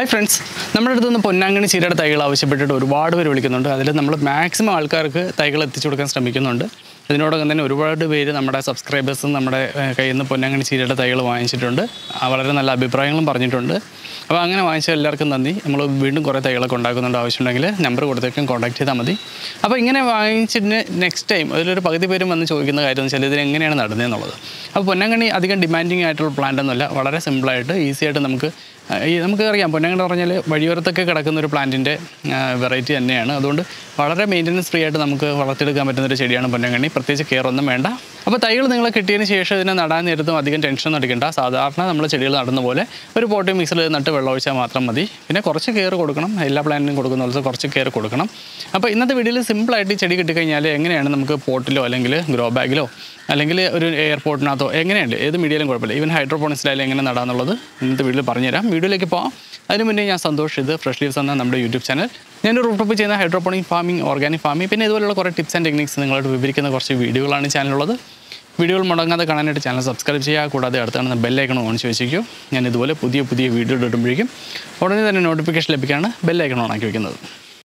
hi friends നമ്മുടെ അടുത്ത് നിന്ന് പൊന്നാങ്കണി ചീരയുടെ തൈകൾ ആവശ്യപ്പെട്ടിട്ട് ഒരുപാട് പേര് വിളിക്കുന്നുണ്ട് അതിൽ നമ്മൾ മാക്സിമം ആൾക്കാർക്ക് തൈകൾ എത്തിച്ചു കൊടുക്കാൻ ശ്രമിക്കുന്നുണ്ട് ഇതിനോടൊപ്പം തന്നെ ഒരുപാട് പേര് നമ്മുടെ സബ്സ്ക്രൈബേഴ്സും നമ്മുടെ ഏഹ്, കയ്യിൽ നിന്ന് പൊന്നാങ്കണി ചീരയുടെ തൈകൾ വാങ്ങിച്ചിട്ടുണ്ട് ആ, വളരെ നല്ല അഭിപ്രായങ്ങളും പറഞ്ഞിട്ടുണ്ട് അപ്പോൾ അങ്ങനെ വാങ്ങിച്ച എല്ലാവർക്കും നന്ദി നമ്മൾ വീണ്ടും കുറേ തൈകളൊക്കെ ഉണ്ടാക്കുന്നുണ്ട് ആവശ്യമുണ്ടെങ്കിൽ നമ്പർ കൊടുത്തേക്കും കോൺടാക്ട് ചെയ്താൽ മതി അപ്പോൾ ഇങ്ങനെ വാങ്ങിച്ചിട്ട് നെക്സ്റ്റ് ടൈം അതിലൊരു പകുതി പേരും വന്ന് ചോദിക്കുന്ന കാര്യം എന്ന് വെച്ചാൽ ഇതിന് എങ്ങനെയാണ് നടുന്നതെന്നുള്ളത് അപ്പോൾ പൊന്നാങ്കണ്ണി അധികം ഡിമാൻഡിങ് ആയിട്ടുള്ള പ്ലാന്റ് ഒന്നുമല്ല വളരെ സിമ്പിളായിട്ട് ഈസി ആയിട്ട് നമുക്ക് ആ, ഈ നമുക്ക് അറിയാം പൊന്നാങ്കണ്ണി പറഞ്ഞാൽ വഴിയോരത്തൊക്കെ കിടക്കുന്ന ഒരു പ്ലാന്റിൻ്റെ വെറൈറ്റി തന്നെയാണ് അതുകൊണ്ട് വളരെ മെയിൻ്റനൻസ് ഫ്രീ ആയിട്ട് നമുക്ക് വളർത്തിയെടുക്കാൻ പറ്റുന്ന ഒരു ചെടിയാണ് പൊന്നാങ്കണ്ണി പ്രത്യേകിച്ച് കെയർ ഒന്നും വേണ്ട അപ്പോൾ തൈകൾ നിങ്ങൾ കിട്ടിയതിന് ശേഷം ഇതിനെ നടാൻ നേരത്തും അധികം ടെൻഷൻ ഒന്നും എടുക്കേണ്ട സാധാരണ നമ്മൾ ചെടികൾ നടുന്ന പോലെ ഒരു പോട്ടി മിക്സിൽ നട്ട് വെള്ളമൊഴിച്ചാൽ മാത്രം മതി പിന്നെ കുറച്ച് കെയർ കൊടുക്കണം എല്ലാ പ്ലാന്റിനും കൊടുക്കുന്ന പോലെ കുറച്ച് കെയർ കൊടുക്കണം അപ്പോൾ ഇന്നത്തെ വീഡിയോയിൽ സിമ്പിളായിട്ട് ഈ ചെടി കിട്ടിക്കഴിഞ്ഞാൽ എങ്ങനെയാണ് നമുക്ക് പോട്ടിലോ അല്ലെങ്കിൽ ഗ്രോ ബാഗിലോ അല്ലെങ്കിൽ ഒരു എയർപോർട്ടിനകത്തോ എങ്ങനെയുണ്ട് ഏത് മീഡിയയിലും കുഴപ്പമില്ല ഈവൻ ഹൈഡ്രോപോണിക്സിലായാലും എങ്ങനെ നടാന്നുള്ളത് ഇന്നത്തെ വീഡിയോയിൽ പറഞ്ഞുതരാം വീഡിയോയിലേക്ക് പോകാം അതിന് മുന്നേ ഞാൻ സന്തോഷ് ഇത് ഫ്രഷ് ലീവ്സ് എന്ന നമ്മുടെ യൂട്യൂബ് ചാനൽ ഞാൻ റൂട്ട് ടോപ്പ് ചെയ്യുന്ന ഹൈഡ്രോപോണിക് ഫാമിംഗ് ഓർഗാനിക് ഫാമിംഗ് പിന്നെ ഇതുപോലുള്ള കുറേ ടിപ്സ് ആൻഡ് ടെക്നിക്സ് നിങ്ങളോട് വിവരിക്കുന്ന കുറച്ച് വീഡിയോകളാണ് ചാനലുള്ളത് വീഡിയോകൾ മുടങ്ങാതെ കാണാനായിട്ട് ചാനൽ സബ്സ്ക്രൈബ് ചെയ്യുക കൂടാതെ അടുത്ത് കാണുന്ന ബെല്ലൈക്കണം ഓൺ ചെയ്ത് വെച്ചിരിക്കൂ ഞാൻ ഇതുപോലെ പുതിയ പുതിയ വീഡിയോ ഇടുമ്പോഴേക്കും ഉടനെ തന്നെ നോട്ടിഫിക്കേഷൻ ലഭിക്കാണ് ബെല്ലൈക്കണം ഓണാക്കി വെക്കുന്നത്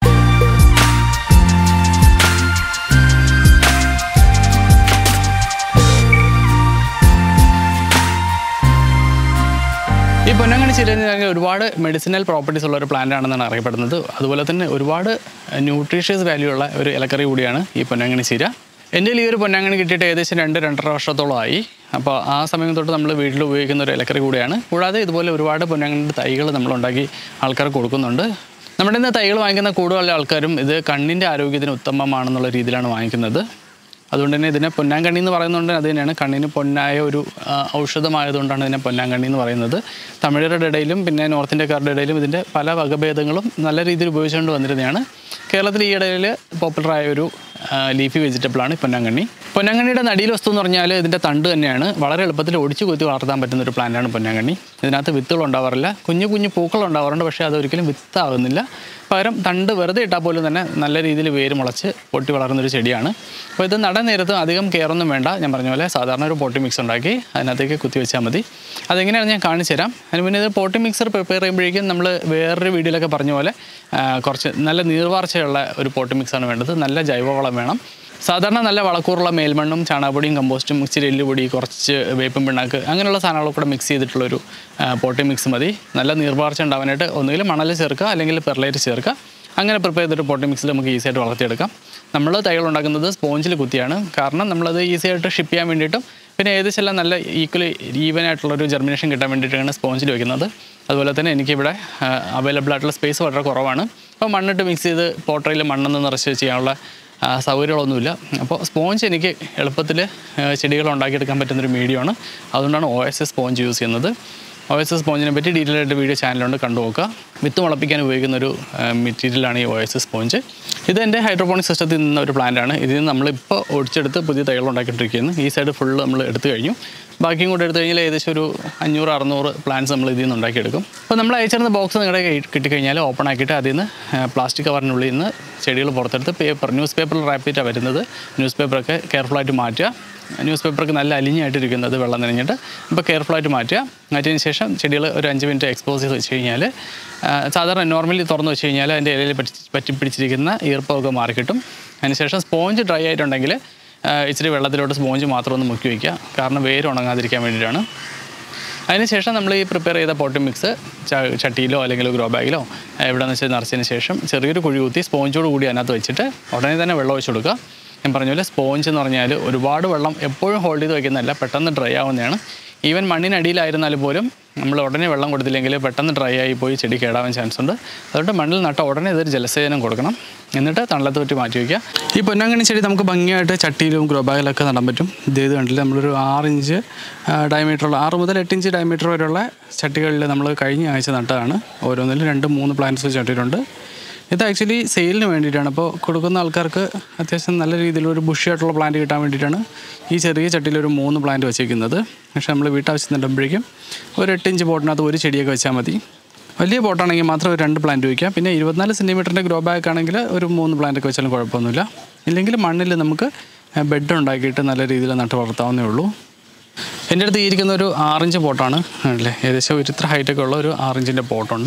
ഈ പൊന്നങ്ങണി ചീര എന്ന് പറഞ്ഞാൽ ഒരുപാട് മെഡിസിനൽ പ്രോപ്പർട്ടീസ് ഉള്ള ഒരു പ്ലാന്റ് ആണെന്നാണ് അറിയപ്പെടുന്നത് അതുപോലെ തന്നെ ഒരുപാട് ന്യൂട്രീഷ്യസ് വാല്യൂ ഉള്ള ഒരു ഇലക്കറി കൂടിയാണ് ഈ പൊന്നങ്ങണി ചീര എൻ്റെ ഈ ഒരു പൊന്നാങ്കണി കിട്ടിയിട്ട് ഏകദേശം രണ്ട് രണ്ടര വർഷത്തോളമായി അപ്പോൾ ആ സമയം തൊട്ട് നമ്മൾ വീട്ടിൽ ഉപയോഗിക്കുന്ന ഒരു ഇലക്കറി കൂടിയാണ് കൂടാതെ ഇതുപോലെ ഒരുപാട് പൊന്നാങ്കണിൻ്റെ തൈകൾ നമ്മൾ ഉണ്ടാക്കി ആൾക്കാർക്ക് കൊടുക്കുന്നുണ്ട് നമ്മുടെ ഇന്ന് തൈകൾ വാങ്ങിക്കുന്ന കൂടുതൽ ആൾക്കാരും ഇത് കണ്ണിൻ്റെ ആരോഗ്യത്തിന് ഉത്തമമാണെന്നുള്ള രീതിയിലാണ് വാങ്ങിക്കുന്നത് അതുകൊണ്ട് തന്നെ ഇതിനെ പൊന്നാങ്കണ്ണി എന്ന് പറയുന്നതുകൊണ്ട് അത് തന്നെയാണ് കണ്ണിന് പൊന്നായ ഒരു ആ, ഔഷധമായതുകൊണ്ടാണ് ഇതിനെ പൊന്നാങ്കണ്ണി എന്ന് പറയുന്നത് തമിഴരുടെ ഇടയിലും പിന്നെ നോർത്ത് ഇന്ത്യക്കാരുടെ ഇടയിലും ഇതിൻ്റെ പല വകഭേദങ്ങളും നല്ല രീതിയിൽ ഉപയോഗിച്ചുകൊണ്ട് വന്നിരുന്നതാണ് കേരളത്തിൽ ഈ ഇടയിൽ പോപ്പുലറായ ഒരു ലീഫി വെജിറ്റബിളാണ് ഈ പൊന്നാങ്കണ്ണി പൊന്നാങ്കണ്ണിയുടെ നടിയിൽ വസ്തു എന്ന് പറഞ്ഞാൽ ഇതിൻ്റെ തണ്ട് തന്നെയാണ് വളരെ എളുപ്പത്തിൽ ഒടിച്ചു കൊത്തി വളർത്താൻ പറ്റുന്ന ഒരു പ്ലാന്റാണ് പൊന്നാങ്കണ്ണി ഇതിനകത്ത് വിത്തുകൾ ഉണ്ടാവാറില്ല കുഞ്ഞു കുഞ്ഞു പൂക്കൾ ഉണ്ടാവാറുണ്ട് പക്ഷേ അതൊരിക്കലും വിത്താകുന്നില്ല പകരം തണ്ട് വെറുതെ ഇട്ടാൽ പോലും തന്നെ നല്ല രീതിയിൽ വേര് മുളച്ച് പൊട്ടി വളർന്നൊരു ചെടിയാണ് അപ്പോൾ ഇത് നടാൻ നേരത്ത് അധികം കെയർ ഒന്നും വേണ്ട ഞാൻ പറഞ്ഞ പോലെ സാധാരണ ഒരു പോട്ടി മിക്സ് ഉണ്ടാക്കി അതിനകത്തേക്ക് കുത്തി വെച്ചാൽ മതി അതെങ്ങനെയാണ് ഞാൻ കാണിച്ചു തരാം അതിന് മുന്നേ ഇത് പോട്ടി മിക്സർ പ്രിപ്പയർ ചെയ്യുമ്പോഴേക്കും നമ്മൾ വേറൊരു വീഡിയോയിലൊക്കെ പറഞ്ഞ പോലെ ആ, കുറച്ച് നല്ല നീർവാർച്ചയുള്ള ഒരു പോട്ടി മിക്സാണ് വേണ്ടത് നല്ല ജൈവവളം വേണം സാധാരണ നല്ല വളക്കൂറുള്ള മേൽമണ്ണും ചാണകപ്പൊടിയും കമ്പോസ്റ്റും ഇച്ചിരി എല്ലുപൊടി കുറച്ച് വേപ്പും പിണ്ണാക്ക് അങ്ങനെയുള്ള സാധനങ്ങളൊക്കെ കൂടെ മിക്സ് ചെയ്തിട്ടുള്ളൊരു ആ, പോട്ടി മിക്സ് മതി നല്ല നീർവാർച്ച ഉണ്ടാവാനായിട്ട് ഒന്നുകിൽ മണൽ ചേർക്കുക അല്ലെങ്കിൽ പെർലൈറ്റ് ചേർക്കുക അങ്ങനെ പ്രിപ്പയർ ചെയ്തിട്ട് പോട്ടി മിക്സിൽ നമുക്ക് ഈസി ആയിട്ട് വളർത്തിയെടുക്കാം നമ്മൾ തൈകൾ ഉണ്ടാക്കുന്നത് സ്പോഞ്ചിൽ കുത്തിയാണ് കാരണം നമ്മളത് ഈസി ആയിട്ട് ഷിപ്പ് ചെയ്യാൻ വേണ്ടിയിട്ടും പിന്നെ ഏകദേശം എല്ലാം നല്ല ഈക്വലി ഈവൻ ആയിട്ടുള്ളൊരു ജെർമിനേഷൻ കിട്ടാൻ വേണ്ടിയിട്ടാണ് സ്പോഞ്ചിൽ വെക്കുന്നത് അതുപോലെ തന്നെ എനിക്കിവിടെ അവൈലബിൾ ആയിട്ടുള്ള സ്പേസ് വളരെ കുറവാണ് അപ്പോൾ മണ്ണിട്ട് മിക്സ് ചെയ്ത് പോട്ടറിൽ മണ്ണൊന്ന് നിറച്ച് ചെയ്യാനുള്ള ആ, സൗകര്യങ്ങളൊന്നുമില്ല അപ്പോൾ സ്പോഞ്ച് എനിക്ക് എളുപ്പത്തിൽ ചെടികൾ ഉണ്ടാക്കിയെടുക്കാൻ പറ്റുന്നൊരു മീഡിയമാണ് അതുകൊണ്ടാണ് O S S sponge use ചെയ്യുന്നത് ഒ എസ് എസ് സ്പോഞ്ചിനെ പറ്റി ഡീറ്റെയിൽ ആയിട്ട് വീഡിയോ ചാനലുണ്ട് കണ്ടു നോക്കുക വിത്ത് മുളപ്പിക്കാൻ ഉപയോഗിക്കുന്ന ഒരു മെറ്റീരിയലാണ് ഈ ഒ എസ് എസ് സ്പോഞ്ച് ഇത് എൻ്റെ ഹൈഡ്രോപോണിക് സിസ്റ്റത്തിൽ നിന്ന ഒരു പ്ലാന്റാണ് ഇതിൽ നിന്ന് നമ്മളിപ്പോൾ ഒടിച്ചെടുത്ത് പുതിയ തൈകൾ ഉണ്ടാക്കിയിട്ടിരിക്കുന്നു ഈ സൈഡ് ഫുള്ള് നമ്മൾ എടുത്തു കഴിഞ്ഞു ബാക്കിയും കൂടെ എടുത്തു കഴിഞ്ഞാൽ ഏകദേശം ഒരു അഞ്ഞൂറ് അറുന്നൂറ് പ്ലാന്റ്സ് നമ്മൾ ഇതിൽ നിന്ന് ഉണ്ടാക്കിയെടുക്കും അപ്പോൾ നമ്മൾ അയച്ചിരുന്ന ബോക്സ് നിങ്ങളുടെ കയ്യിൽ കിട്ടിക്കഴിഞ്ഞാൽ ഓപ്പൺ ആക്കിയിട്ട് അതിൽ നിന്ന് പ്ലാസ്റ്റിക് കവറിനുള്ളിൽ നിന്ന് ചെടികൾ പുറത്തെടുത്ത് പേപ്പർ ന്യൂസ് പേപ്പറിൽ റാപ്പ് ചെയ്തിട്ടാണ് വരുന്നത് ന്യൂസ് പേപ്പറൊക്കെ കെയർഫുള്ളായിട്ട് മാറ്റുക ന്യൂസ് പേപ്പറൊക്കെ നല്ല അലിഞ്ഞായിട്ടിരിക്കുന്നത് വെള്ളം നനഞ്ഞിട്ട് അപ്പോൾ കെയർഫുള്ളായിട്ട് മാറ്റുക മാറ്റിയതിന് ശേഷം ചെടികൾ ഒരു അഞ്ച് മിനിറ്റ് എക്സ്പോസ് ചെയ്ത് വെച്ച് കഴിഞ്ഞാൽ ആ, സാധാരണ നോർമലി തുറന്ന് വെച്ച് കഴിഞ്ഞാൽ അതിൻ്റെ ഇലയിൽ പറ്റി പറ്റി പിടിച്ചിരിക്കുന്ന ഈർപ്പമൊക്കെ മാറിക്കിട്ടും അതിനുശേഷം സ്പോഞ്ച് ഡ്രൈ ആയിട്ടുണ്ടെങ്കിൽ ആ, ഇച്ചിരി വെള്ളത്തിലോട്ട് സ്പോഞ്ച് മാത്രം ഒന്ന് മുക്കി വയ്ക്കുക കാരണം വേര് ഉണങ്ങാതിരിക്കാൻ വേണ്ടിയിട്ടാണ് അതിനുശേഷം നമ്മൾ ഈ പ്രിപ്പയർ ചെയ്ത പോട്ടി മിക്സ് ച- ചട്ടിയിലോ അല്ലെങ്കിൽ ഗ്രോ ബാഗിലോ എവിടെയെന്ന് വെച്ചാൽ നിറച്ചതിന് ശേഷം ചെറിയൊരു കുഴി കുത്തി സ്പോഞ്ചോട് കൂടി അതിനകത്ത് വെച്ചിട്ട് ഉടനെ തന്നെ വെള്ളം ഒഴിച്ച് കൊടുക്കുക ഞാൻ പറഞ്ഞ പോലെ സ്പോഞ്ച് എന്ന് പറഞ്ഞാൽ ഒരുപാട് വെള്ളം എപ്പോഴും ഹോൾഡ് ചെയ്ത് വയ്ക്കുന്നതല്ല പെട്ടെന്ന് ഡ്രൈ ആവുന്നതാണ് ഈവൻ മണ്ണിനടിയിലായിരുന്നാലും പോലും നമ്മൾ ഉടനെ വെള്ളം കൊടുത്തില്ലെങ്കിൽ പെട്ടെന്ന് ഡ്രൈ ആയി പോയി ചെടി കേടാവാൻ ചാൻസ് ഉണ്ട് അതുകൊണ്ട് മണ്ണിൽ നട്ട ഉടനെ ഇതൊരു ജലസേചനം കൊടുക്കണം എന്നിട്ട് തണലത്ത് പറ്റി മാറ്റി വയ്ക്കുക ഈ പൊന്നാങ്കണ്ണി ചെടി നമുക്ക് ഭംഗിയായിട്ട് ചട്ടിയിലും ഗ്രോ ബാഗിലൊക്കെ നടാൻ പറ്റും ഇത് ഇത് കണ്ടില്ല നമ്മളൊരു ആറ് ഇഞ്ച് ഡയമീറ്ററുള്ള ആറ് മുതൽ എട്ട് ഇഞ്ച് ഡയമീറ്റർ വരെയുള്ള ചട്ടികളിൽ നമ്മൾ കഴിഞ്ഞ ആഴ്ച നട്ടതാണ് ഓരോന്നിലും രണ്ട് മൂന്ന് പ്ലാന്റ്സ് ചട്ടിയിട്ടുണ്ട് ഇത് ആക്ച്വലി സെയിലിന് വേണ്ടിയിട്ടാണ് അപ്പോൾ കൊടുക്കുന്ന ആൾക്കാർക്ക് അത്യാവശ്യം നല്ല രീതിയിൽ ഒരു ബുഷിയായിട്ടുള്ള പ്ലാന്റ് കിട്ടാൻ വേണ്ടിയിട്ടാണ് ഈ ചെറിയ ചട്ടിയിൽ ഒരു മൂന്ന് പ്ലാന്റ് വെച്ചേക്കുന്നത് പക്ഷേ നമ്മൾ വീട്ടാവശ്യം നടുമ്പോഴേക്കും ഒരു എട്ട് ഇഞ്ച് പോട്ടിനകത്ത് ഒരു ചെടിയൊക്കെ വെച്ചാൽ മതി വലിയ പോട്ടാണെങ്കിൽ മാത്രം ഒരു രണ്ട് പ്ലാന്റ് വയ്ക്കാം പിന്നെ ഇരുപത്തിനാല് സെൻറ്റിമീറ്ററിൻ്റെ ഗ്രോ ബാഗ് ആണെങ്കിൽ ഒരു മൂന്ന് പ്ലാന്റ് ഒക്കെ വെച്ചാലും കുഴപ്പമൊന്നുമില്ല ഇല്ലെങ്കിൽ മണ്ണിൽ നമുക്ക് ബെഡ് ഉണ്ടാക്കിയിട്ട് നല്ല രീതിയിൽ നട്ട് വളർത്താവുന്നേ ഉള്ളൂ എൻ്റെ അടുത്ത് ഈ ഇരിക്കുന്ന ഒരു ആറിഞ്ച് പോട്ടാണ് അല്ലേ ഏകദേശം ഒരു ഇത്ര ഹൈറ്റൊക്കെ ഉള്ള ഒരു ആറിഞ്ചിൻ്റെ പോട്ടുണ്ട്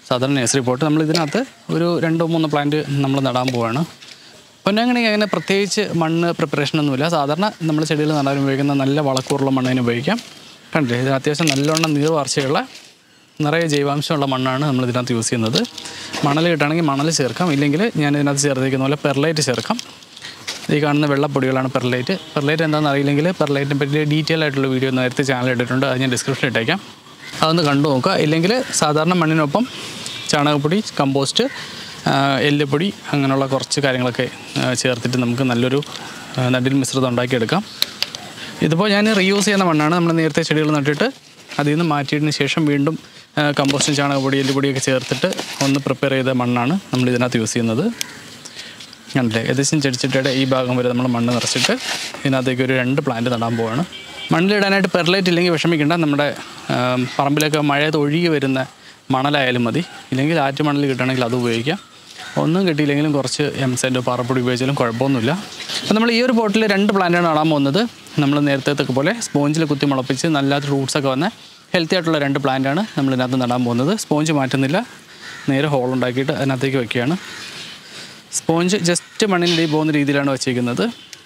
സാധാരണ നേഴ്സറി പോട്ട് നമ്മൾ ഇതിനകത്ത് ഒരു രണ്ടോ മൂന്നോ പ്ലാന്റ് നമ്മൾ നടാൻ പോവാണ് പൊന്നാങ്കണ്ണി അങ്ങനെ പ്രത്യേകിച്ച് മണ്ണ് പ്രിപ്പറേഷനൊന്നുമില്ല സാധാരണ നമ്മൾ ചെടികൾ നടാൻ ഉപയോഗിക്കുന്ന നല്ല വളക്കൂറുള്ള മണ്ണിന് ഉപയോഗിക്കാം കണ്ടില്ലേ ഇത് അത്യാവശ്യം നല്ലോണം നീർ വാർച്ചയുള്ള നിറയെ ജൈവാംശമുള്ള മണ്ണാണ് നമ്മൾ ഇതിനകത്ത് യൂസ് ചെയ്യുന്നത് മണൽ കിട്ടുകയാണെങ്കിൽ മണൽ ചേർക്കാം ഇല്ലെങ്കിൽ ഞാൻ ഇതിനകത്ത് ചേർത്തിരിക്കുന്ന പോലെ പെർലൈറ്റ് ചേർക്കാം ഈ കാണുന്ന വെള്ളപ്പൊടികളാണ് പെർലൈറ്റ് പെർലൈറ്റ് എന്താണെന്ന് അറിയില്ലെങ്കിൽ പെർലൈറ്റിനെ പറ്റി ഡീറ്റെയിൽ ആയിട്ടുള്ള വീഡിയോ നേരത്തെ ചാനൽ ഇട്ടിട്ടുണ്ട് അത് ഞാൻ ഡിസ്ക്രിപ്ഷനിൽ ഇട്ടേക്കാം അതൊന്ന് കണ്ടു നോക്കുക ഇല്ലെങ്കിൽ സാധാരണ മണ്ണിനൊപ്പം ചാണകപ്പൊടി കമ്പോസ്റ്റ് ആ, എല്ലുപൊടി അങ്ങനെയുള്ള കുറച്ച് കാര്യങ്ങളൊക്കെ ആ, ചേർത്തിട്ട് നമുക്ക് നല്ലൊരു ആ, നടിൽ മിശ്രിതം ഉണ്ടാക്കിയെടുക്കാം ഇതിപ്പോൾ ഞാൻ റീയൂസ് ചെയ്യുന്ന മണ്ണാണ് നമ്മൾ നേരത്തെ ചെടികൾ നട്ടിട്ട് അതിൽ നിന്ന് മാറ്റിയതിന് ശേഷം വീണ്ടും ആ, കമ്പോസ്റ്റും ചാണകപ്പൊടി എല്ലുപൊടിയൊക്കെ ചേർത്തിട്ട് ഒന്ന് പ്രിപ്പയർ ചെയ്ത മണ്ണാണ് നമ്മൾ ഇതിനകത്ത് യൂസ് ചെയ്യുന്നത് കണ്ടില്ലേ ഏകദേശം ചെടിച്ചട്ടിയുടെ ഈ ഭാഗം വരെ നമ്മൾ മണ്ണ് നിറച്ചിട്ട് ഇതിനകത്തേക്ക് ഒരു രണ്ട് പ്ലാന്റ് നടാൻ പോവാണ് മണ്ണിലിടാനായിട്ട് പെർലൈറ്റ് ഇല്ലെങ്കിൽ വിഷമിക്കേണ്ട നമ്മുടെ ആം, പറമ്പിലൊക്കെ മഴയത്ത് ഒഴുകി വരുന്ന മണലായാലും മതി ഇല്ലെങ്കിൽ ആറ്റ് മണൽ കിട്ടുകയാണെങ്കിൽ അത് ഉപയോഗിക്കാം ഒന്നും കിട്ടിയില്ലെങ്കിലും കുറച്ച് എം സെൻറ്റോ പാറപ്പൊടി ഉപയോഗിച്ചാലും കുഴപ്പമൊന്നുമില്ല അപ്പോൾ നമ്മൾ ഈ ഒരു പോട്ടിൽ രണ്ട് പ്ലാന്റാണ് നടാൻ പോകുന്നത് നമ്മൾ നേരത്തെ പോലെ സ്പോഞ്ചിൽ കുത്തി മുളപ്പിച്ച് നല്ല റൂട്ട്സൊക്കെ വന്ന ഹെൽത്തി ആയിട്ടുള്ള രണ്ട് പ്ലാന്റാണ് നമ്മൾ ഇതിനകത്ത് നടാൻ പോകുന്നത് സ്പോഞ്ച് മാറ്റുന്നില്ല നേരെ ഹോൾ ഉണ്ടാക്കിയിട്ട് അതിനകത്തേക്ക് വെക്കുകയാണ് സ്പോഞ്ച് ജസ്റ്റ് മണ്ണിനിടയിൽ പോകുന്ന രീതിയിലാണ് വച്ചിരിക്കുന്നത്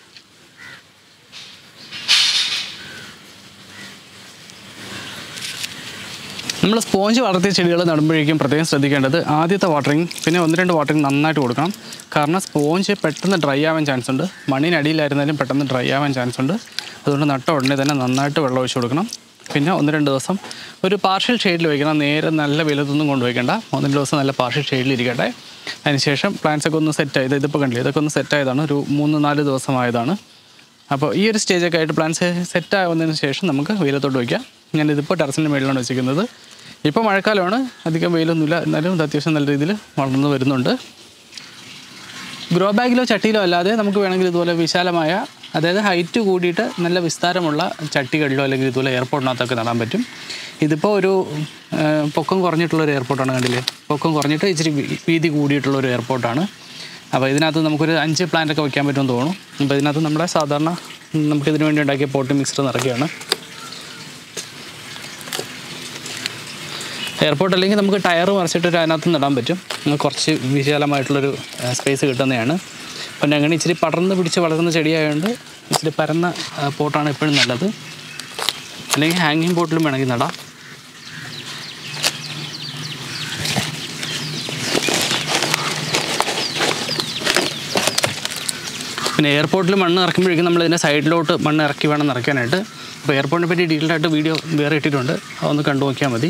നമ്മൾ സ്പോഞ്ച് വളർത്തിയ ചെടികൾ നടുമ്പോഴേക്കും പ്രത്യേകം ശ്രദ്ധിക്കേണ്ടത് ആദ്യത്തെ വാട്ടറിങ് പിന്നെ ഒന്ന് രണ്ട് വാട്ടറിങ് നന്നായിട്ട് കൊടുക്കണം കാരണം സ്പോഞ്ച് പെട്ടെന്ന് ഡ്രൈ ആവാൻ ചാൻസ് ഉണ്ട് മണ്ണിനടിയിലായിരുന്നാലും പെട്ടെന്ന് ഡ്രൈ ആവാൻ ചാൻസ് ഉണ്ട് അതുകൊണ്ട് നട്ട ഉടനെ തന്നെ നന്നായിട്ട് വെള്ളം ഒഴിച്ച് കൊടുക്കണം പിന്നെ ഒന്ന് രണ്ട് ദിവസം ഒരു പാർഷ്യൽ ഷെയ്ഡിൽ വയ്ക്കണം നേരെ നല്ല വെയിലത്തൊന്നും കൊണ്ടുവയ്ക്കേണ്ട ഒന്ന് രണ്ട് ദിവസം നല്ല പാർഷ്യൽ ഷെയ്ഡിൽ ഇരിക്കട്ടെ അതിനുശേഷം plants ഒക്കെ ഒന്ന് സെറ്റ് ആയത് ഇതിപ്പോൾ കണ്ടില്ലേ ഇതൊക്കെ ഒന്ന് സെറ്റ് ആയതാണ് ഒരു മൂന്ന് നാല് ദിവസമായതാണ് അപ്പോൾ ഈ ഒരു സ്റ്റേജൊക്കെ ആയിട്ട് പ്ലാന്റ്സ് സെറ്റ് ആവുന്നതിന് ശേഷം നമുക്ക് വെയിലത്തോട്ട് വയ്ക്കാം ഞാൻ ഇതിപ്പോൾ ടെറസിൻ്റെ മേളിലാണ് വെച്ചിരിക്കുന്നത് ഇപ്പോൾ മഴക്കാലമാണ് അധികം വെയിലൊന്നുമില്ല എന്നാലും ഇത് അത്യാവശ്യം നല്ല രീതിയിൽ വളർന്നു വരുന്നുണ്ട് ഗ്രോ ബാഗിലോ ചട്ടിയിലോ അല്ലാതെ നമുക്ക് വേണമെങ്കിൽ ഇതുപോലെ വിശാലമായ അതായത് ഹൈറ്റ് കൂടിയിട്ട് നല്ല വിസ്താരമുള്ള ചട്ടികളിലോ അല്ലെങ്കിൽ ഇതുപോലെ എയർപോർട്ടിനകത്തൊക്കെ നടാൻ പറ്റും ഇതിപ്പോൾ ഒരു ആ, പൊക്കം കുറഞ്ഞിട്ടുള്ള ഒരു എയർപോർട്ടാണ് കണ്ടില്ലേ പൊക്കം കുറഞ്ഞിട്ട് ഇച്ചിരി വീ- വീതി കൂടിയിട്ടുള്ള ഒരു എയർപോർട്ടാണ് അപ്പോൾ ഇതിനകത്ത് നമുക്കൊരു അഞ്ച് പ്ലാന്റ് ഒക്കെ വയ്ക്കാൻ പറ്റുമെന്ന് തോന്നുന്നു അപ്പോൾ ഇതിനകത്ത് നമ്മുടെ സാധാരണ ഉം, നമുക്കിതിന് വേണ്ടി ഉണ്ടാക്കിയ പോട്ട് മിക്സർ നിറയ്ക്കുകയാണ് എയർപോർട്ട് അല്ലെങ്കിൽ നമുക്ക് ടയർ മറിച്ചിട്ട് ഒരു അതിനകത്ത് നടാൻ പറ്റും അങ്ങനെ കുറച്ച് വിശാലമായിട്ടുള്ളൊരു സ്പേസ് കിട്ടുന്നതാണ് പിന്നെ അങ്ങനെ ഇച്ചിരി പടർന്ന് പിടിച്ച് വളരുന്ന ചെടിയായതുകൊണ്ട് ഇച്ചിരി പരന്ന ആ, പോട്ടാണ് എപ്പോഴും നല്ലത് അല്ലെങ്കിൽ ഹാങ്ങിങ് പോട്ടിലും വേണമെങ്കിൽ നടാം പിന്നെ എയർപോർട്ടിൽ മണ്ണ് ഇറക്കുമ്പോഴേക്കും നമ്മൾ ഇതിൻ്റെ സൈഡിലോട്ട് മണ്ണ് ഇറക്കി വേണം നിറയ്ക്കാനായിട്ട് അപ്പോൾ എയർപോർട്ടിനെ പറ്റി ഡീറ്റെയിൽഡ് ആയിട്ട് വീഡിയോ വേറെ ഇട്ടിട്ടുണ്ട് അതൊന്ന് കണ്ടു നോക്കിയാൽ മതി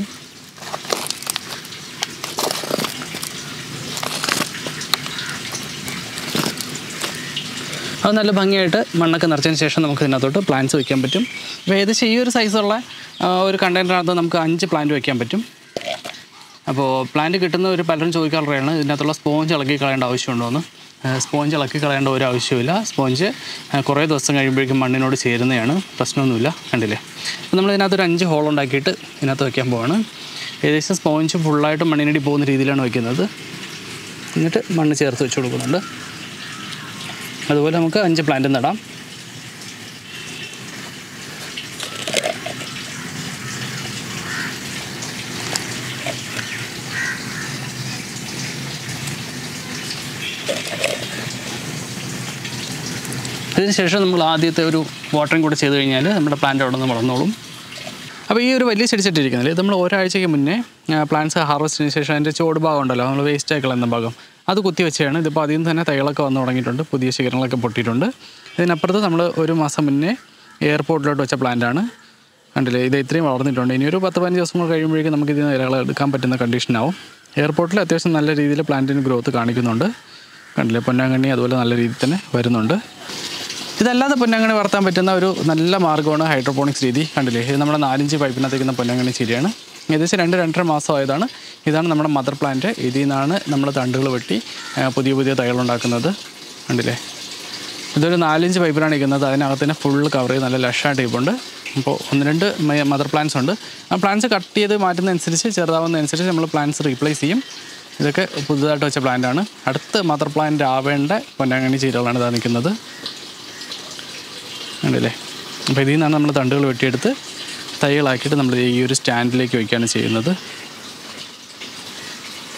അത് നല്ല ഭംഗിയായിട്ട് മണ്ണൊക്കെ നിറച്ചതിന് ശേഷം നമുക്ക് ഇതിനകത്തോട്ട് പ്ലാന്റ്സ് വയ്ക്കാൻ പറ്റും അപ്പോൾ ഏകദേശം ഈ ഒരു സൈസുള്ള ആ, ഒരു കണ്ടെയ്നറിനകത്ത് നമുക്ക് അഞ്ച് പ്ലാന്റ് വയ്ക്കാൻ പറ്റും അപ്പോൾ പ്ലാന്റ് കിട്ടുന്ന ഒരു പലരും ചോദിക്കാറുള്ളതാണ് ഇതിനകത്തുള്ള സ്പോഞ്ച് ഇളക്കി കളയേണ്ട ആവശ്യമുണ്ടോയെന്ന് സ്പോഞ്ച് ഇളക്കി കളയേണ്ട ഒരു ആവശ്യമില്ല സ്പോഞ്ച് ആ, കുറേ ദിവസം കഴിയുമ്പോഴേക്കും മണ്ണിനോട് ചേരുന്നതാണ് പ്രശ്നമൊന്നുമില്ല കണ്ടില്ലേ അപ്പോൾ നമ്മൾ ഇതിനകത്ത് ഒരു അഞ്ച് ഹോൾ ഉണ്ടാക്കിയിട്ട് ഇതിനകത്ത് വയ്ക്കാൻ പോവാണ് ഏകദേശം സ്പോഞ്ച് ഫുള്ളായിട്ട് മണ്ണിനടി പോകുന്ന രീതിയിലാണ് വയ്ക്കുന്നത് എന്നിട്ട് മണ്ണ് ചേർത്ത് വെച്ച് കൊടുക്കുന്നുണ്ട് അതുപോലെ നമുക്ക് അഞ്ച് പ്ലാന്റ് നടാം ഇതിനുശേഷം നമ്മൾ ആദ്യത്തെ ഒരു വാട്ടറിങ് കൂടെ ചെയ്ത് കഴിഞ്ഞാൽ നമ്മുടെ പ്ലാന്റ് അവിടെ നിന്ന് വളർന്നോളും അപ്പോൾ ഈ ഒരു വലിയ ചെടിച്ചട്ടി ഇരിക്കുന്നില്ല ഇത് നമ്മൾ ഒരാഴ്ചയ്ക്ക് മുന്നേ പ്ലാന്റ്സ് ഹാർവസ്റ്റിന് ശേഷം അതിൻ്റെ ചോട് ഭാഗം ഉണ്ടല്ലോ നമ്മൾ വേസ്റ്റ് ആയി കളയുന്ന ഭാഗം അത് കുത്തി വെച്ചാണ് ഇതിപ്പോൾ അതിൽ നിന്ന് തന്നെ തൈകളൊക്കെ വന്ന് തുടങ്ങിയിട്ടുണ്ട് പുതിയ ശിഖരങ്ങളൊക്കെ പൊട്ടിയിട്ടുണ്ട് ഇതിനപ്പുറത്ത് നമ്മൾ ഒരു മാസം മുന്നേ എയർപോർട്ടിലോട്ട് വെച്ച പ്ലാന്റാണ് കണ്ടില്ലേ ഇത് ഇത്രയും വളർന്നിട്ടുണ്ട് ഇനി ഒരു പത്ത് പതിനഞ്ച് ദിവസം കൂടെ കഴിയുമ്പോഴേക്കും നമുക്ക് ഇതിന് ഇലകൾ എടുക്കാൻ പറ്റുന്ന കണ്ടീഷനാവും എയർപോർട്ടിൽ അത്യാവശ്യം നല്ല രീതിയിൽ പ്ലാന്റിന് ഗ്രോത്ത് കാണിക്കുന്നുണ്ട് കണ്ടില്ലേ പൊന്നാങ്കണ്ണി അതുപോലെ നല്ല രീതിയിൽ തന്നെ വരുന്നുണ്ട് ഇതല്ലാതെ പൊന്നാങ്കണ്ണി വളർത്താൻ പറ്റുന്ന ഒരു നല്ല മാർഗ്ഗമാണ് ഹൈഡ്രോപോണിക്സ് രീതി കണ്ടില്ലേ ഇത് നമ്മുടെ നാലിഞ്ച് പൈപ്പിനകത്തേക്കുന്ന പൊന്നാങ്കണ്ണി ചെടിയാണ് ഏകദേശം രണ്ട് രണ്ടര മാസമായതാണ് ഇതാണ് നമ്മുടെ മദർ പ്ലാന്റ് ഇതിൽ നിന്നാണ് നമ്മൾ തണ്ടുകൾ വെട്ടി ആ, പുതിയ പുതിയ തൈകൾ ഉണ്ടാക്കുന്നത് കണ്ടില്ലേ ഇതൊരു നാലഞ്ച് പൈപ്പിലാണ് ഇരിക്കുന്നത് അതിനകത്ത് തന്നെ ഫുൾ കവർ ചെയ്ത് നല്ല ലഷായിട്ട് ഇരിപ്പുണ്ട് അപ്പോൾ ഒന്ന് രണ്ട് മദർ പ്ലാന്റ്സ് ഉണ്ട് ആ പ്ലാന്റ്സ് കട്ട് ചെയ്ത് മാറ്റുന്നതനുസരിച്ച് ചെറുതാവുന്നതനുസരിച്ച് നമ്മൾ പ്ലാന്റ്സ് റീപ്ലേസ് ചെയ്യും ഇതൊക്കെ പുതുതായിട്ട് വെച്ച പ്ലാന്റാണ് അടുത്ത മദർ പ്ലാന്റ് ആവേണ്ട പൊന്നാങ്കണ്ണി ചീരകളാണ് ഇതാ നിൽക്കുന്നത് ഉണ്ടല്ലേ അപ്പോൾ ഇതിൽ നിന്നാണ് നമ്മൾ തണ്ടുകൾ വെട്ടിയെടുത്ത് തൈകളാക്കിയിട്ട് നമ്മൾ ഈ ഒരു സ്റ്റാൻഡിലേക്ക് വയ്ക്കുകയാണ് ചെയ്യുന്നത്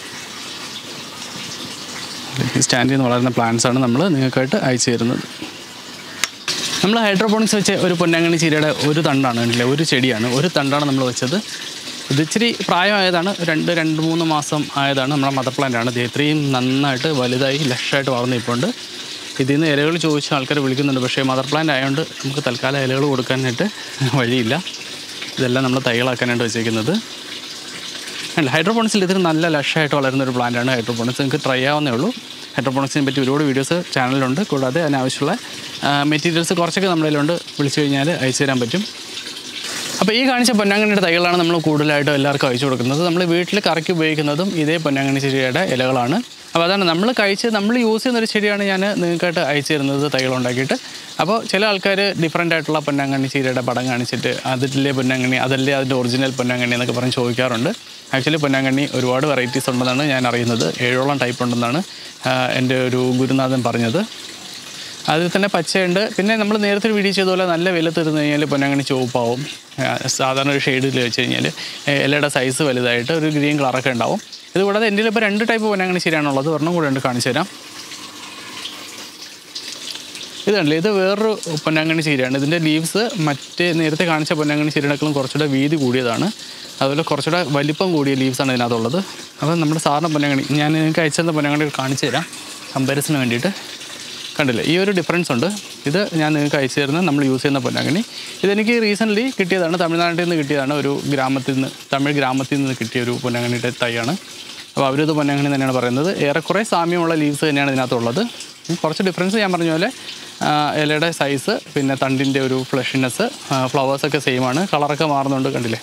ഈ സ്റ്റാൻഡിൽ നിന്ന് വളരുന്ന plants ആണ് നമ്മൾ നിങ്ങൾക്കായിട്ട് അയച്ചു തരുന്നത് നമ്മൾ ഹൈഡ്രോപോണിക്സ് വെച്ച ഒരു പൊന്നാങ്കണ്ണി ചീരയുടെ ഒരു തണ്ടാണ് കണ്ടില്ലേ ഒരു ചെടിയാണ് ഒരു തണ്ടാണ് നമ്മൾ വെച്ചത് ഇത് ഇച്ചിരി പ്രായമായതാണ് രണ്ട് രണ്ട് മൂന്ന് മാസം ആയതാണ് നമ്മുടെ മദർ പ്ലാന്റ് ആണ് ഇത് ഇത്രയും നന്നായിട്ട് വലുതായി ലക്ഷമായിട്ട് വളർന്നു നിൽപ്പുണ്ട് ഇതിൽ നിന്ന് ഇലകൾ ചോദിച്ച ആൾക്കാർ വിളിക്കുന്നുണ്ട് പക്ഷേ മദർ പ്ലാന്റ് ആയതുകൊണ്ട് നമുക്ക് തൽക്കാലം ഇലകൾ കൊടുക്കാനായിട്ട് വഴിയില്ല ഇതെല്ലാം നമ്മൾ തൈകളാക്കാനായിട്ട് വെച്ചേക്കുന്നത് അല്ല ഹൈഡ്രോപോണിക്സിൽ ഇതിന് നല്ല ലക്ഷമായിട്ട് വളരുന്ന ഒരു പ്ലാന്റാണ് ഹൈഡ്രോപോണിക്സ് നിങ്ങൾക്ക് ട്രൈ ആവുന്നേ ഉള്ളൂ ഹൈഡ്രോപോണിക്സിനെ പറ്റി ഒരുപാട് വീഡിയോസ് ചാനലിലുണ്ട് കൂടാതെ അതിനാവശ്യമുള്ള മെറ്റീരിയൽസ് കുറച്ചൊക്കെ നമ്മുടെ കയ്യിലുണ്ട് വിളിച്ചു കഴിഞ്ഞാൽ അയച്ചു തരാൻ പറ്റും അപ്പോൾ ഈ കാണിച്ച പൊന്നാങ്കണ്ണിയുടെ തൈകളാണ് നമ്മൾ കൂടുതലായിട്ടും എല്ലാവർക്കും അയച്ചു കൊടുക്കുന്നത് നമ്മൾ വീട്ടിൽ കറക്കി ഉപയോഗിക്കുന്നതും ഇതേ പൊന്നാങ്കണ്ണി ചെടിയുടെ ഇലകളാണ് അപ്പോൾ അതാണ് നമ്മൾ കഴിച്ച് നമ്മൾ യൂസ് ചെയ്യുന്ന ഒരു ചെടിയാണ് ഞാൻ നിങ്ങൾക്കായിട്ട് അയച്ചു തരുന്നത് തൈകൾ ഉണ്ടാക്കിയിട്ട് അപ്പോൾ ചില ആൾക്കാർ ഡിഫറെൻ്റ് ആയിട്ടുള്ള പൊന്നാങ്കണ്ണി ചീരയുടെ പടം കാണിച്ചിട്ട് അതിലെ പൊന്നാങ്കണ്ണി അതല്ലേ അതിൻ്റെ ഒറിജിനൽ പൊന്നാങ്കണ്ണി എന്നൊക്കെ പറഞ്ഞ് ചോദിക്കാറുണ്ട് ആക്ച്വലി പൊന്നാങ്കണ്ണി ഒരുപാട് വെറൈറ്റീസ് ഉണ്ടെന്നാണ് ഞാൻ അറിയുന്നത് ഏഴോളം ടൈപ്പ് ഉണ്ടെന്നാണ് ആ, എൻ്റെ ഒരു ഗുരുനാഥൻ പറഞ്ഞത് അതിൽ തന്നെ പച്ചയുണ്ട് പിന്നെ നമ്മൾ നേരത്തെ ഒരു വീഡിയോ ചെയ്ത പോലെ നല്ല വെയിലത്ത് ഇരുന്ന് കഴിഞ്ഞാൽ പൊന്നാങ്കണ്ണി ചുവപ്പാവും ആ, സാധാരണ ഒരു ഷെയ്ഡിൽ വെച്ച് കഴിഞ്ഞാൽ ഇലയുടെ സൈസ് വലുതായിട്ട് ഒരു ഗ്രീൻ കളറൊക്കെ ഉണ്ടാവും ഇത് കൂടാതെ എൻ്റെ ഇപ്പോൾ രണ്ട് ടൈപ്പ് പൊന്നാങ്കണ്ണി ശരിയാണുള്ളത് ഒരെണ്ണം കൂടെ ഉണ്ട് കാണിച്ചു തരാം ഇത് കണ്ടില്ലേ ഇത് വേറൊരു പൊന്നാങ്കണ്ണി ചീരയാണ് ഇതിൻ്റെ ലീവ്സ് മറ്റേ നേരത്തെ കാണിച്ച പൊന്നാങ്കണ്ണി ചീരയേക്കാളും കുറച്ചുകൂടെ വീതി കൂടിയതാണ് അതുപോലെ കുറച്ചുകൂടെ വലിപ്പം കൂടിയ ലീവ്സാണ് ഇതിനകത്തുള്ളത് അപ്പോൾ നമ്മുടെ സാറിന് പൊന്നാങ്കണ്ണി ഞാൻ നിങ്ങൾക്ക് അയച്ചെന്ന പൊന്നാങ്കണ്ണി കാണിച്ചു തരാം കമ്പാരിസന് വേണ്ടിയിട്ട് കണ്ടില്ലേ ഈ ഒരു ഡിഫറൻസ് ഉണ്ട് ഇത് ഞാൻ നിങ്ങൾക്ക് അയച്ചു തരുന്ന നമ്മൾ യൂസ് ചെയ്യുന്ന പൊന്നാങ്കണ്ണി ഇതെനിക്ക് റീസെൻ്റ്ലി കിട്ടിയതാണ് തമിഴ്നാട്ടിൽ നിന്ന് കിട്ടിയതാണ് ഒരു ഗ്രാമത്തിൽ നിന്ന് തമിഴ് ഗ്രാമത്തിൽ നിന്ന് കിട്ടിയ ഒരു പൊന്നാങ്കണ്ണിയുടെ തൈയാണ് അപ്പോൾ അവരിത് പൊന്നാങ്കണ്ണി തന്നെയാണ് പറയുന്നത് ഏറെക്കുറെ സാമ്യമുള്ള ലീവ്സ് തന്നെയാണ് ഇതിനകത്തുള്ളത് കുറച്ച് ഡിഫറൻസ് ഞാൻ പറഞ്ഞ പോലെ ആ, ഇലയുടെ സൈസ് പിന്നെ തണ്ടിൻ്റെ ഒരു ഫ്ലഷിനെസ് ഫ്ലവേഴ്സൊക്കെ സെയിം ആണ് കളറൊക്കെ മാറുന്നുണ്ട് കണ്ടില്ലേ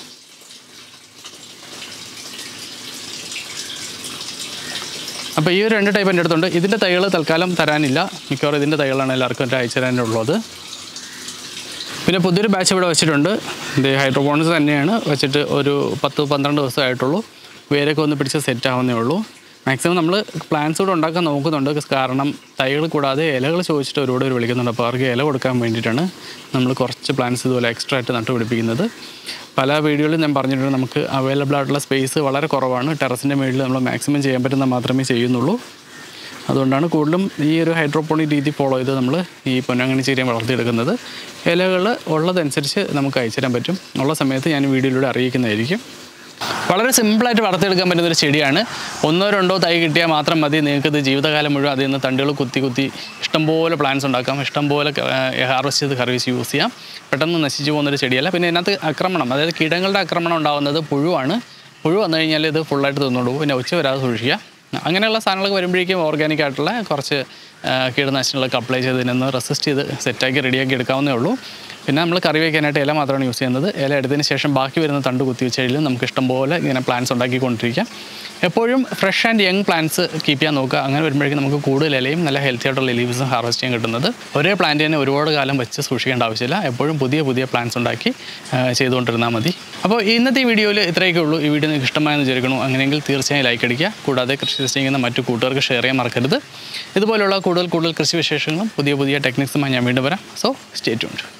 അപ്പോൾ ഈ ഒരു രണ്ട് ടൈപ്പ് എൻ്റെ അടുത്തുണ്ട് ഇതിൻ്റെ തൈകൾ തൽക്കാലം തരാനില്ല മിക്കവാറും ഇതിൻ്റെ തൈകളാണ് എല്ലാവർക്കും എൻ്റെ അയച്ചു തരാനുള്ളത് പിന്നെ പുതിയൊരു ബാച്ച് ഇവിടെ വെച്ചിട്ടുണ്ട് ഇത് ഹൈഡ്രോപോണിക്സ് തന്നെയാണ് വെച്ചിട്ട് ഒരു പത്ത് പന്ത്രണ്ട് ദിവസമായിട്ടുള്ളൂ വേരൊക്കെ ഒന്ന് പിടിച്ച് സെറ്റ് ആവുന്നേ ഉള്ളൂ മാക്സിമം നമ്മൾ പ്ലാന്റ്സ് കൂടെ ഉണ്ടാക്കാൻ നോക്കുന്നുണ്ട് കാരണം തൈകൾ കൂടാതെ ഇലകൾ ചോദിച്ചിട്ട് ഒരുപാട് പേര് വിളിക്കുന്നുണ്ട് അപ്പോൾ അവർക്ക് ഇല കൊടുക്കാൻ വേണ്ടിയിട്ടാണ് നമ്മൾ കുറച്ച് പ്ലാന്റ്സ് ഇതുപോലെ എക്സ്ട്രാ ആയിട്ട് നട്ടുപിടിപ്പിക്കുന്നത് പല വീഡിയോയിലും ഞാൻ പറഞ്ഞിട്ടുണ്ട് നമുക്ക് അവൈലബിൾ ആയിട്ടുള്ള സ്പേസ് വളരെ കുറവാണ് ടെറസിൻ്റെ മുകളിൽ നമ്മൾ മാക്സിമം ചെയ്യാൻ പറ്റുന്ന മാത്രമേ ചെയ്യുന്നുള്ളൂ അതുകൊണ്ടാണ് കൂടുതലും ഈ ഒരു ഹൈഡ്രോപോണിക് രീതി ഫോളോ ചെയ്ത് നമ്മൾ ഈ പൊന്നാങ്കണ്ണി ചീരയും വളർത്തിയെടുക്കുന്നത് ഇലകൾ ഉള്ളതനുസരിച്ച് നമുക്ക് അയച്ചു തരാൻ പറ്റും ഉള്ള സമയത്ത് ഞാൻ വീഡിയോയിലൂടെ അറിയിക്കുന്നതായിരിക്കും വളരെ സിമ്പിളായിട്ട് വളർത്തിയെടുക്കാൻ പറ്റുന്ന ഒരു ചെടിയാണ് ഒന്നോ രണ്ടോ തൈ കിട്ടിയാൽ മാത്രം മതി നിങ്ങൾക്ക് ഇത് ജീവിതകാലം മുഴുവൻ അതിൽ നിന്ന് തണ്ടുകൾ കുത്തി കുത്തി ഇഷ്ടംപോലെ പ്ലാന്റ്സ് ഉണ്ടാക്കാം ഇഷ്ടംപോലെ ഹാർവസ്റ്റ് ചെയ്ത് കർവീസ് യൂസ് ചെയ്യാം പെട്ടെന്ന് നശിച്ചു പോകുന്നൊരു ചെടിയല്ല പിന്നെ ഇതിനകത്ത് ആക്രമണം അതായത് കീടങ്ങളുടെ ആക്രമണം ഉണ്ടാകുന്നത് പുഴുവാണ് പുഴു വന്നു കഴിഞ്ഞാൽ ഇത് ഫുള്ളായിട്ട് തിന്നോണ്ട് പോകും പിന്നെ ഉച്ച വരാതെ സൂക്ഷിക്കുക അങ്ങനെയുള്ള സാധനങ്ങളൊക്കെ വരുമ്പോഴേക്കും ഓർഗാനിക് ആയിട്ടുള്ള കുറച്ച് ആ, കീടനാശിനികളൊക്കെ അപ്ലൈ ചെയ്ത് ഇതിനൊന്ന് റെസിസ്റ്റ് ചെയ്ത് സെറ്റാക്കി റെഡിയാക്കി എടുക്കാവുന്നേ ഉള്ളൂ പിന്നെ നമ്മൾ കറി വയ്ക്കാനായിട്ട് ഇല മാത്രമാണ് യൂസ് ചെയ്യുന്നത് ഇല എടുത്തതിന് ശേഷം ബാക്കി വരുന്ന തണ്ട് കുത്തി വെച്ച് കഴിഞ്ഞാൽ നമുക്ക് ഇഷ്ടംപോലെ ഇങ്ങനെ പ്ലാന്റ്സ് ഉണ്ടാക്കിക്കൊണ്ടിരിക്കാം എപ്പോഴും fresh and young plants keep ചെയ്യാൻ നോക്കുക അങ്ങനെ വരുമ്പോഴേക്കും നമുക്ക് കൂടുതൽ ഇലയും നല്ല ഹെൽത്തി ആയിട്ടുള്ള ലീവ്സും ഹാർവസ്റ്റ് ചെയ്യാൻ കിട്ടുന്നത് ഒരേ പ്ലാന്റ് തന്നെ ഒരുപാട് കാലം വെച്ച് സൂക്ഷിക്കേണ്ട ആവശ്യമില്ല എപ്പോഴും പുതിയ പുതിയ പ്ലാന്റ്സ് ഉണ്ടാക്കി ആ, ചെയ്തുകൊണ്ടിരുന്നാൽ മതി അപ്പോൾ ഇന്നത്തെ ഈ വീഡിയോയിൽ ഇത്രയൊക്കെ ഉള്ളൂ ഈ വീഡിയോ നിങ്ങൾക്ക് ഇഷ്ടമായെന്ന് വിചാരിക്കണം അങ്ങനെയെങ്കിൽ തീർച്ചയായും ലൈക്ക് അടിക്കുക കൂടാതെ കൃഷി ചെയ്യുന്ന മറ്റു കൂട്ടുകാർക്ക് ഷെയർ ചെയ്യാൻ മറക്കരുത് ഇതുപോലുള്ള കൂടുതൽ കൂടുതൽ കൃഷി വിശേഷങ്ങളും പുതിയ പുതിയ ടെക്നിക്സുമായി ഞാൻ വീണ്ടും വരാം സോ സ്റ്റേ ട്യൂൺഡ്